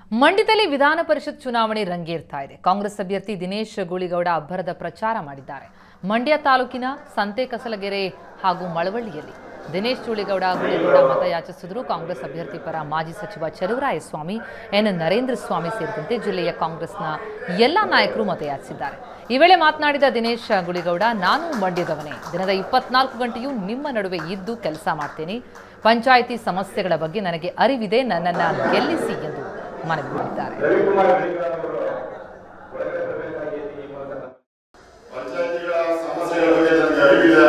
ಮಂಡ್ಯದಲ್ಲಿ ವಿಧಾನ ಪರಿಷತ್ ಚುನಾವಣೆ ರಂಗೇರ್ತಾ ಇದೆ ಕಾಂಗ್ರೆಸ್ ಅಭ್ಯರ್ಥಿ ದಿನೇಶ್ ಗೂಳಿಗೌಡ ಅಬ್ಬರದ ಪ್ರಚಾರ ಮಾಡಿದ್ದಾರೆ ಮಂಡ್ಯ ತಾಲೂಕಿನ ಸಂತೆ ಕಸಲಗೆರೆ ಹಾಗೂ ಮಳವಳ್ಳಿಯಲ್ಲಿ ದಿನೇಶ್ ಚೂಳಿಗೌಡ ಗುಳಿಗೌಡ ಮತ ಯಾಚಿಸಿದ್ರು ಕಾಂಗ್ರೆಸ್ ಅಭ್ಯರ್ಥಿ ಪರ ಮಾಜಿ ಸಚಿವ ಚಲುವರಾಯಸ್ವಾಮಿ ಎನ್ ನರೇಂದ್ರ ಸ್ವಾಮಿ ಸೇರಿದಂತೆ ಜಿಲ್ಲೆಯ ಕಾಂಗ್ರೆಸ್ನ ಎಲ್ಲ ನಾಯಕರು ಮತಯಾಚಿಸಿದ್ದಾರೆ ಈ ವೇಳೆ ಮಾತನಾಡಿದ ದಿನೇಶ್ ಗುಳಿಗೌಡ ನಾನು ಮಂಡ್ಯದವನೇ ದಿನದ ಇಪ್ಪತ್ನಾಲ್ಕು ಗಂಟೆಯೂ ನಿಮ್ಮ ನಡುವೆ ಇದ್ದು ಕೆಲಸ ಮಾಡ್ತೇನೆ ಪಂಚಾಯಿತಿ ಸಮಸ್ಯೆಗಳ ಬಗ್ಗೆ ನನಗೆ ಅರಿವಿದೆ ನನ್ನನ್ನು ಗೆಲ್ಲಿಸಿ ಎಂದು ಮನವಿ ಮಾಡಿದ್ದಾರೆ ಪಂಚಾಯತಿಗಳ ಸಮಸ್ಯೆಗಳ ಬಗ್ಗೆ ನನಗೆ ಅರಿವಿದೆ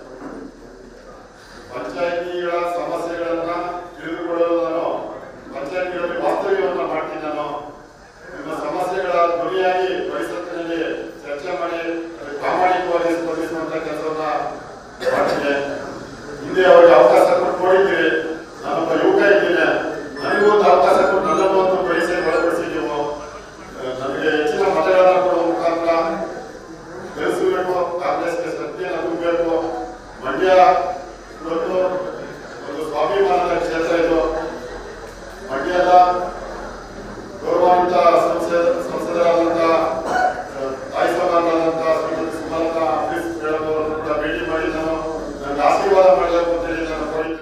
ಪಂಚಾಯತಿಗಳ ಸಮಸ್ಯೆಗಳನ್ನ ತಿಳಿದುಕೊಳ್ಳಲು ನಾನು ಪಂಚಾಯತಿಗಳಲ್ಲಿ ವಾಸ್ತವ್ಯವನ್ನ ಮಾಡ್ತೀನಿ ನಾನು ನಿಮ್ಮ ಸಮಸ್ಯೆಗಳ ಧ್ವನಿಯಾಗಿ ಪರಿಷತ್ತಿನಲ್ಲಿ ಚರ್ಚೆ ಮಾಡಿ ಅದಕ್ಕೆ ಪ್ರಾಮಾಣಿಕವಾಗಿ ಸ್ಪಂದಿಸುವಂತ ಕೆಲಸವನ್ನ ಮಾಡ್ತೀನಿ ಹಿಂದೆ ಅವರಿಗೆ ಅವಕಾಶ ಕೊಟ್ಟು ನೋಡಿದ್ದೀರಿ ನಾನೊಬ್ಬ ಯುವಕ ಇದ್ದೇನೆ ನನಗೂ ಒಂದು ಅವಕಾಶ ಕೊಟ್ಟು ನನ್ನನ್ನು ಒಂದು ಪರಿಚಯ ಒಳಪಡಿಸಿ ನೀವು ಅಹ್, ನನಗೆ ಹೆಚ್ಚಿನ ಮತಗಳನ್ನ ಕೊಡುವ ಮುಖಾಂತರ ಬೆಳೆಸಬೇಕು ಕಾಂಗ್ರೆಸ್ಗೆ ಶಕ್ತಿಯನ್ನು ತುಂಬಬೇಕು ಮಂಡ್ಯ ಇವತ್ತು ಒಂದು ಸ್ವಾಭಿಮಾನದ ಕ್ಷೇತ್ರ ಇದು ಮಂಡ್ಯದ ಗೌರವಾನ್ವಿತ ಸಂಸದ ಸಂಸದರಾದಂಥ ಅಹ್, ತಾಯಿ ಸಮಾನರಾದಂಥ ಶ್ರೀಮತಿ ಸುಮಲತಾ ಅಂಬರೀಶ್ ಮೇಡಮ್ ಅವರನ್ನು ಕೂಡ ಭೇಟಿ ಮಾಡಿ ನಾನು ನನಗೆ ಆಶೀರ್ವಾದ ಮಾಡಬೇಕು ಅಂತೇಳಿ ನಾನು ಕೋರಿದ್ದೇನೆ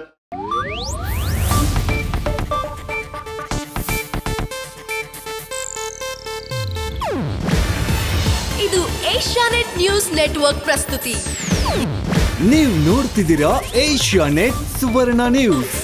ಇದು ಏಷ್ಯಾನೆಟ್ ನ್ಯೂಸ್ ನೆಟ್ವರ್ಕ್ ಪ್ರಸ್ತುತಿ ನೀವು ನೋಡ್ತಿದ್ದೀರಾ ಏಷ್ಯಾ ನೆಟ್ ಸುವರ್ಣ ನ್ಯೂಸ್